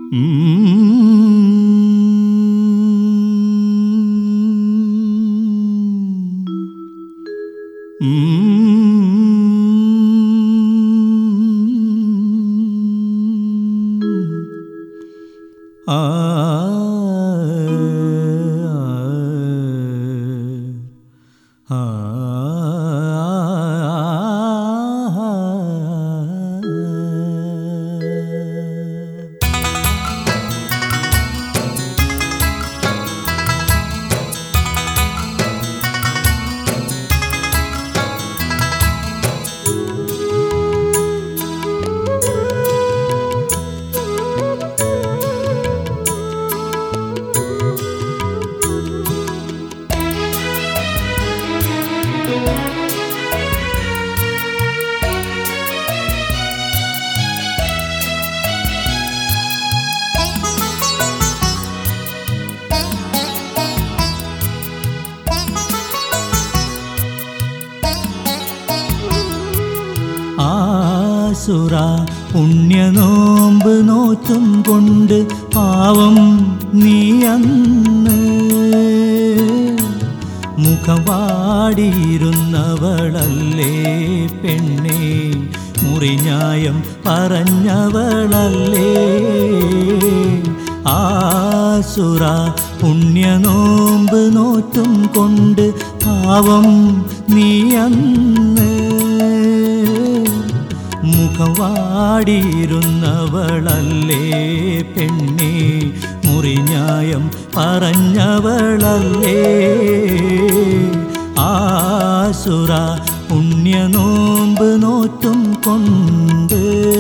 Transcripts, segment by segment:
ആ ആ ആസുര പുണ്യനോമ്പ് നോറ്റും കൊണ്ട് പാവം നീ അന്ന് മുഖം വാടിയിരുന്നവളല്ലേ പെണ്ണേ മുറിഞ്ഞായം പറഞ്ഞവളല്ലേ ആസുര പുണ്യനോമ്പ് നോറ്റും കൊണ്ട് പാവം നീ അന്ന് മുഖം വാടിയിരുന്നവളല്ലേ പെണ്ണേ മുറിഞ്ഞായം പറഞ്ഞവളല്ലേ ആസുര പുണ്യനോമ്പ് നോറ്റും കൊണ്ട്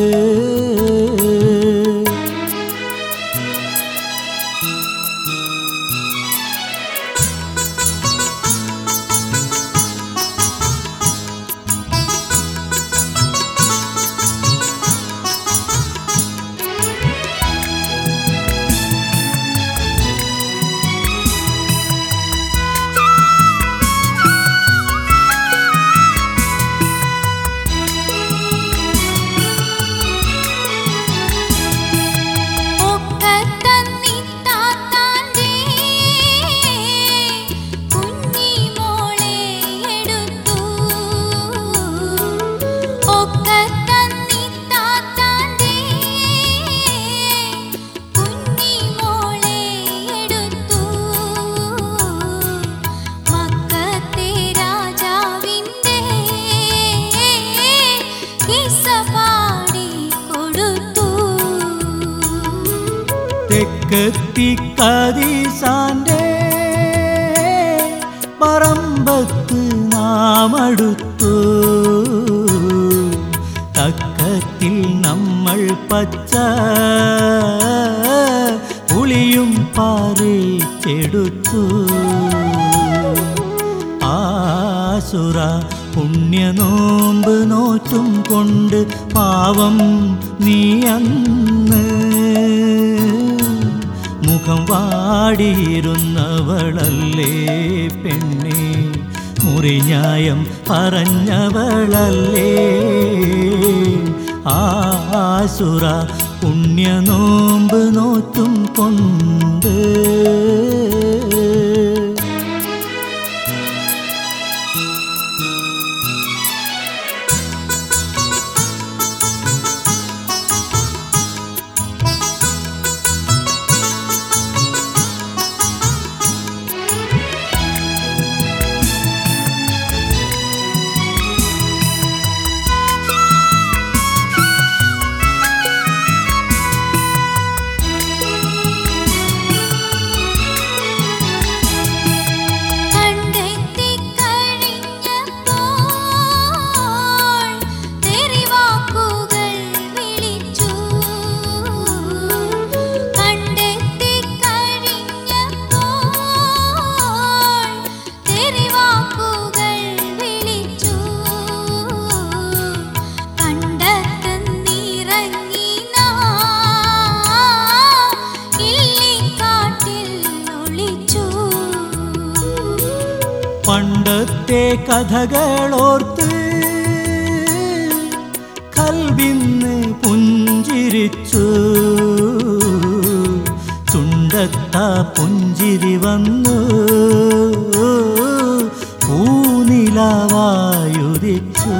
ഒക്കത്തന്നിത്താത്താൻ്റെ കുഞ്ഞിമോളെ എടുത്തു ഒക്കത്തന്നിത്താത്താൻ്റെ കുഞ്ഞിമോളെ എടുത്തു മക്കത്തെ രാജാവിൻ്റെ കിസ്സ പാടി കൊടുത്തു തെക്കെത്തി കദീസാന്റെ പറമ്പത്ത് നാമടുത്തു തക്കത്തിൽ നമ്മൾ പച്ച പുളിയും പാറിച്ചെടുത്തു ആസുര പുണ്യനോമ്പ് നോറ്റും കൊണ്ട് പാവം നീ അന്ന് മുഖം വാടിയിരുന്നവളല്ലേ പെണ്ണേ മുറിഞ്ഞായം പറഞ്ഞവളല്ലേ ആസുര പുണ്യനോമ്പ് നോറ്റും കൊണ്ട് കണ്ടെത്തി കഴിഞ്ഞപ്പോൾ തെറിവാക്കുകൾ വിളിച്ചു കണ്ടെത്തി കഴിഞ്ഞപ്പോൾ തെറിവാക്കുകൾ വിളിച്ചു കണ്ടെത്തുന്നിറങ്ങി ഇല്ലിക്കാട്ടിൽ ഒളിച്ചു പണ്ടത്തെ കഥകളോർത്ത് കൽവിന്ന് പുഞ്ചിരിച്ചു മുഖത്ത പുഞ്ചിരി വന്നു പൂനിലാവായുദിച്ചു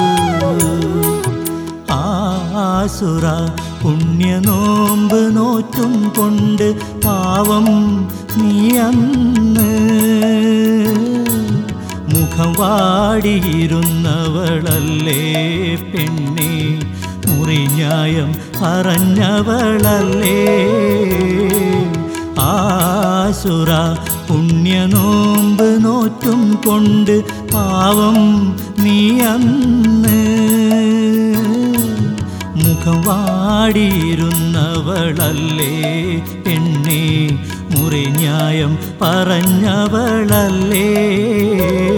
ആസുര പുണ്യനോമ്പ് നോറ്റും കൊണ്ട് പാവം നീ അന്ന് മുഖം വാടിയിരുന്നവളല്ലേ പെണ്ണെ മുറിഞ്ഞായം പറഞ്ഞവളല്ലേ ആസുര പുണ്യനോമ്പ് നോറ്റും കൊണ്ട് പാവം നീ അന്ന് മുഖം വാടിയിരുന്നവളല്ലേ പെണ്ണെ മുറിഞ്ഞായം പറഞ്ഞവളല്ലേ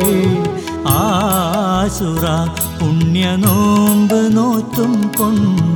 ആസുര പുണ്യനോമ്പ് നോറ്റും കൊണ്ട്